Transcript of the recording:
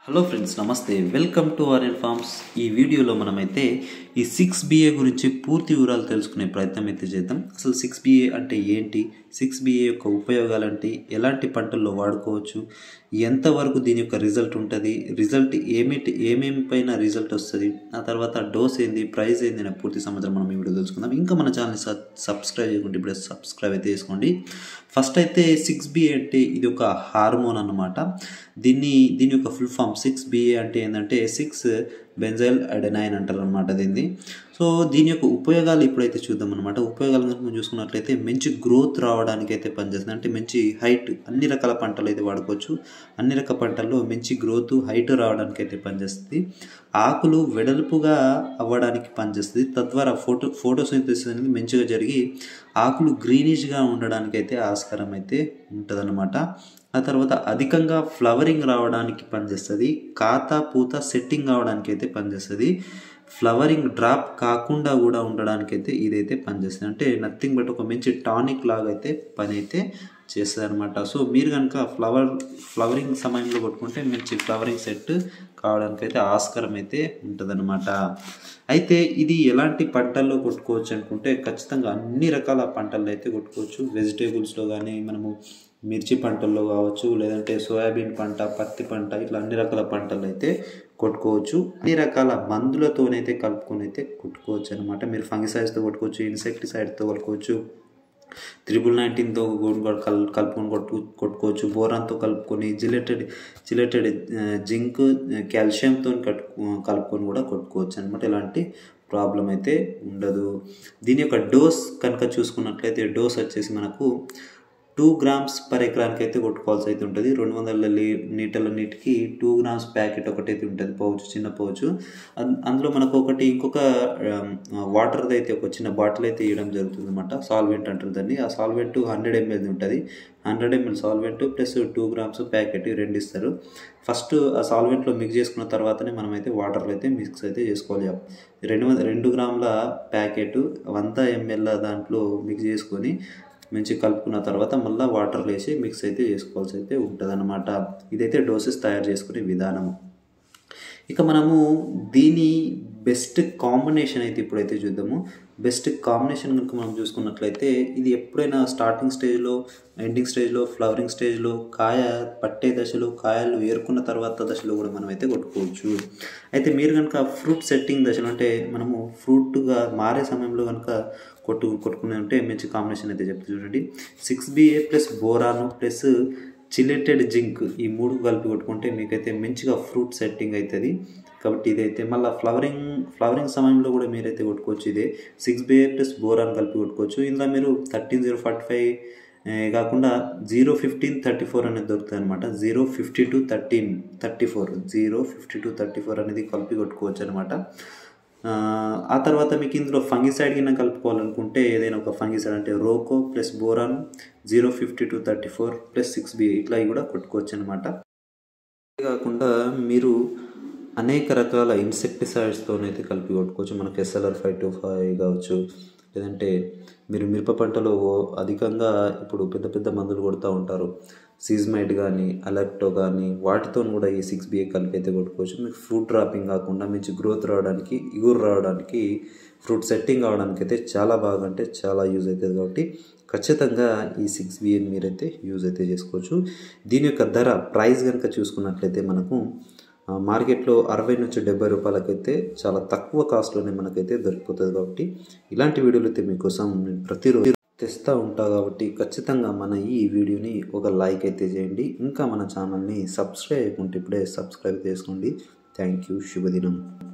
hello friends నమస్తే welcome to RN farms ఈ వీడియోలో మనమైతే ఈ సిక్స్ బిఏ గురించి పూర్తి వివరాలు తెలుసుకునే ప్రయత్నం అయితే చేద్దాం అసలు సిక్స్ బిఏ అంటే ఏంటి సిక్స్ బిఏ యొక్క ఉపయోగాలు ఏంటి ఎలాంటి పంటల్లో వాడుకోవచ్చు ఎంతవరకు దీని యొక్క రిజల్ట్ ఉంటుంది రిజల్ట్ ఏమిటి ఏమేమి పైన రిజల్ట్ వస్తుంది ఆ తర్వాత డోస్ ఏంది ప్రైస్ ఏంది అనే పూర్తి సమాచారం మనం ఈ వీడియో తెలుసుకుందాం ఇంకా మన ఛానల్ని సబ్స్క్రైబ్ చేయకుంటే ఇప్పుడే సబ్స్క్రైబ్ అయితే చేసుకోండి ఫస్ట్ అయితే సిక్స్ బిఏ అంటే ఇది ఒక హార్మోన్ అన్నమాట దీన్ని దీని యొక్క ఫుల్ ఫామ్ సిక్స్ బిఏ అంటే ఏంటంటే సిక్స్ బెంజైల్ అడెనైన్ అంటారు అనమాట దీన్ని సో దీని యొక్క ఉపయోగాలు ఇప్పుడైతే చూద్దాం అనమాట ఉపయోగాలు కనుక మనం చూసుకున్నట్లయితే మంచి గ్రోత్ రావడానికి అయితే పనిచేస్తుంది అంటే మంచి హైట్ అన్ని రకాల పంటలు అయితే వాడుకోవచ్చు అన్ని రకాల పంటల్లో మంచి గ్రోత్ హైట్ రావడానికి అయితే పనిచేస్తుంది ఆకులు వెడల్పుగా అవ్వడానికి పనిచేస్తుంది తద్వారా ఫోటో ఫోటోసింథసిస్ అనేది మంచిగా జరిగి ఆకులు గ్రీనిష్గా ఉండడానికి అయితే ఆస్కారం అయితే ఉంటుందన్నమాట ఆ తర్వాత అధికంగా ఫ్లవరింగ్ రావడానికి పనిచేస్తుంది కాత పూత సెట్టింగ్ అవడానికి అయితే పనిచేస్తుంది ఫ్లవరింగ్ డ్రాప్ కాకుండా కూడా ఉండడానికి అయితే ఇదైతే పనిచేస్తుంది అంటే నథింగ్ బట్ ఒక మంచి టానిక్ లాగా అయితే పని అయితే చేస్తుంది అనమాట సో మీరు కనుక ఫ్లవర్ ఫ్లవరింగ్ సమయంలో కొట్టుకుంటే మంచి ఫ్లవరింగ్ సెట్ కావడానికి అయితే ఆస్కారం అయితే ఉంటుందన్నమాట అయితే ఇది ఎలాంటి పంటల్లో కొట్టుకోవచ్చు అనుకుంటే ఖచ్చితంగా అన్ని రకాల పంటల్లో అయితే కొట్టుకోవచ్చు వెజిటేబుల్స్లో కానీ మనము మిర్చి పంటల్లో కావచ్చు లేదంటే సోయాబీన్ పంట పత్తి పంట ఇట్లా అన్ని రకాల పంటలు అయితే కొట్టుకోవచ్చు అన్ని రకాల మందులతోనైతే కలుపుకొని అయితే కొట్టుకోవచ్చు అనమాట మీరు ఫంగిసైడ్స్తో కొట్టుకోవచ్చు ఇన్సెక్టిసైడ్తో కొట్టుకోవచ్చు త్రిబుల్ నైన్టీన్తో కల్ కలుపుకొని కొట్టు కొట్టుకోవచ్చు బోరాన్తో కలుపుకొని జిలేటెడ్ జిలేటెడ్ జింక్ కాల్షియంతో కట్టు కలుపుకొని కూడా కొట్టుకోవచ్చు అనమాట ఇలాంటి ప్రాబ్లం అయితే ఉండదు దీని యొక్క డోస్ కనుక చూసుకున్నట్లయితే డోస్ వచ్చేసి మనకు టూ గ్రామ్స్ పర్ ఎకరానికి అయితే కొట్టుకోవాల్సి అయితే ఉంటుంది రెండు వందల లీటర్ల నీటికి టూ గ్రామ్స్ ప్యాకెట్ ఒకటైతే ఉంటుంది పౌచ్ చిన్న పౌచ్ అందులో మనకు ఒకటి ఇంకొక వాటర్ది అయితే ఒక చిన్న బాటిల్ అయితే ఇవ్వడం జరుగుతుంది అనమాట సాల్వెంట్ అంటారు దాన్ని ఆ సాల్వెంట్ హండ్రెడ్ ఎంఎల్ ఉంటుంది hundred ml solvent plus two grams packet రెండు ఇస్తారు ఫస్ట్ ఆ సాల్వెంట్లో మిక్స్ చేసుకున్న తర్వాతనే మనం అయితే వాటర్లో అయితే మిక్స్ అయితే చేసుకోవాలి రెండు వందల రెండు గ్రాముల ప్యాకెట్ వంద ఎంఎల్ దాంట్లో మిక్స్ చేసుకొని మంచి కలుపుకున్న తర్వాత మళ్ళీ వాటర్లో వేసి మిక్స్ అయితే చేసుకోవాల్సి అయితే ఉంటుంది అనమాట ఇదైతే డోసెస్ తయారు చేసుకునే విధానము ఇక మనము దీని బెస్ట్ కాంబినేషన్ అయితే ఇప్పుడైతే చూద్దాము బెస్ట్ కాంబినేషన్ కనుక మనం చూసుకున్నట్లయితే ఇది ఎప్పుడైనా స్టార్టింగ్ స్టేజ్లో ఎండింగ్ స్టేజ్లో ఫ్లవరింగ్ స్టేజ్లో కాయ పట్టే దశలో కాయలు ఏరుకున్న తర్వాత దశలో కూడా మనం అయితే కొట్టుకోవచ్చు అయితే మీరు కనుక ఫ్రూట్ సెట్టింగ్ దశలో అంటే మనము ఫ్రూట్గా మారే సమయంలో కనుక కొట్టు కొట్టుకునే ఉంటే మంచి కాంబినేషన్ అయితే చెప్తే చూడండి six BA plus boron plus chelated zinc ఈ మూడు కలిపి కొట్టుకుంటే మీకైతే మంచిగా ఫ్రూట్ సెట్టింగ్ అవుతుంది కాబట్టి ఇదైతే మళ్ళీ ఫ్లవరింగ్ ఫ్లవరింగ్ సమయంలో కూడా మీరైతే కొట్టుకోవచ్చు ఇదే సిక్స్ బిఏ ప్లస్ బోరాన్ కలిపి కొట్టుకోవచ్చు ఇందులో మీరు థర్టీన్ జీరో ఫార్టీ ఫైవ్ కాకుండా జీరో ఫిఫ్టీన్ థర్టీ ఫోర్ అనేది దొరుకుతుంది అనమాట zero fifty two thirteen thirty four zero fifty two thirty four అనేది కలిపి కొట్టుకోవచ్చు అనమాట ఆ తర్వాత మీకు ఇందులో ఫంగిసైడ్ కింద కలుపుకోవాలనుకుంటే ఏదైనా ఒక ఫంగిసైడ్ అంటే Roko plus boron zero fifty two thirty four plus six B ఇట్లా కూడా కొట్టుకోవచ్చు అనమాట కాకుండా మీరు అనేక రకాల ఇన్సెక్టిసైడ్స్తోనైతే కలిపి కొట్టుకోవచ్చు మనకు ఎస్ఎల్ఆర్ ఫైవ్ టూ ఫైవ్ కావచ్చు లేదంటే మీరు మిరప పంటలో అధికంగా ఇప్పుడు పెద్ద పెద్ద మందులు కొడుతూ ఉంటారు సీజ్మైట్ కానీ అలర్టో కానీ వాటితో కూడా ఈ సిక్స్ బిఏ కలిపి అయితే కొట్టుకోవచ్చు మీకు ఫ్రూట్ డ్రాపింగ్ కాకుండా మంచి గ్రోత్ రావడానికి ఇగురు రావడానికి ఫ్రూట్ సెట్టింగ్ అవడానికి అయితే చాలా బాగా అంటే చాలా యూజ్ అవుతుంది కాబట్టి ఖచ్చితంగా ఈ సిక్స్ బిఏని మీరైతే యూజ్ అయితే చేసుకోవచ్చు దీని యొక్క ధర ప్రైస్ కనుక చూసుకున్నట్లయితే మనకు మార్కెట్లో అరవై నుంచి డెబ్బై రూపాయలకైతే చాలా తక్కువ కాస్ట్లోనే మనకైతే దొరికిపోతుంది కాబట్టి ఇలాంటి వీడియోలు అయితే మీకోసం నేను ప్రతిరోజు తెస్తూ ఉంటా కాబట్టి ఖచ్చితంగా మన ఈ వీడియోని ఒక లైక్ అయితే చేయండి ఇంకా మన ఛానల్ని సబ్స్క్రైబ్ చేయకుంటే ఇప్పుడే సబ్స్క్రైబ్ చేసుకోండి థ్యాంక్ యూ శుభదినం